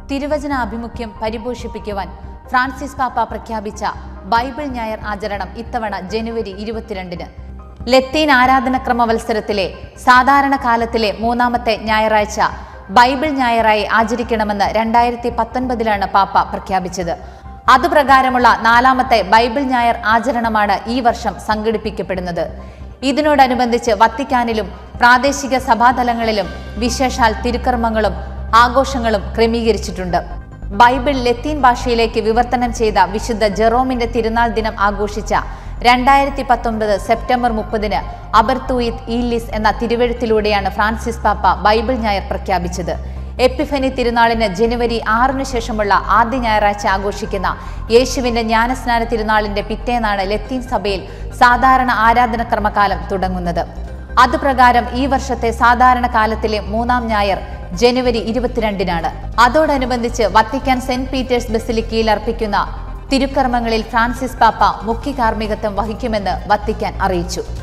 തിരുവചനാഭിമുഖ്യം പരിപോഷിപ്പിക്കുവാൻ Francis പാപ്പ പ്രഖ്യാപിച്ച Bible ഞായർ ആചരണം ഇത്തവണ ജനുവരി ഇരുപത്തിരണ്ടിന് ലത്തീൻ ആരാധനക്രമ മത്സരത്തിലെ സാധാരണ കാലത്തിലെ മൂന്നാമത്തെ ഞായറാഴ്ച ബൈബിൾ ഞായറായി ആചരിക്കണമെന്ന് രണ്ടായിരത്തി പത്തൊൻപതിലാണ് പാപ്പ പ്രഖ്യാപിച്ചത് അതുപ്രകാരമുള്ള നാലാമത്തെ ബൈബിൾ ഞായർ ആചരണമാണ് ഈ വർഷം സംഘടിപ്പിക്കപ്പെടുന്നത് ഇതിനോടനുബന്ധിച്ച് വത്തിക്കാനിലും പ്രാദേശിക സഭാതലങ്ങളിലും വിശേഷാൽ തിരുക്കർമ്മങ്ങളും ആഘോഷങ്ങളും ക്രമീകരിച്ചിട്ടുണ്ട് ബൈബിൾ ലത്തീൻ ഭാഷയിലേക്ക് വിവർത്തനം ചെയ്ത വിശുദ്ധ ജെറോമിന്റെ തിരുനാൾ ദിനം ആഘോഷിച്ച രണ്ടായിരത്തി പത്തൊമ്പത് സെപ്റ്റംബർ മുപ്പതിന് അബർത്തൂയിത് ഈലിസ് എന്ന തിരുവഴുത്തിലൂടെയാണ് ഫ്രാൻസിസ് പാപ്പ ബൈബിൾ ഞായർ പ്രഖ്യാപിച്ചത് എപ്പിഫനി തിരുനാളിന് ജനുവരി ആറിനു ശേഷമുള്ള ആദ്യ ഞായറാഴ്ച ആഘോഷിക്കുന്ന യേശുവിന്റെ ജ്ഞാനസ്നാന തിരുനാളിന്റെ പിറ്റേന്നാണ് ലത്തീൻ സഭയിൽ സാധാരണ ആരാധനക്രമകാലം തുടങ്ങുന്നത് അതുപ്രകാരം ഈ വർഷത്തെ സാധാരണ കാലത്തിലെ മൂന്നാം ഞായർ ജനുവരി ഇരുപത്തിരണ്ടിനാണ് അതോടനുബന്ധിച്ച് വത്തിക്കാൻ സെന്റ് പീറ്റേഴ്സ് ബസിലിക്കയിൽ അർപ്പിക്കുന്ന തിരുക്കർമ്മങ്ങളിൽ ഫ്രാൻസിസ് പാപ്പ മുഖ്യ കാർമ്മികത്വം വഹിക്കുമെന്ന് വത്തിക്കാൻ അറിയിച്ചു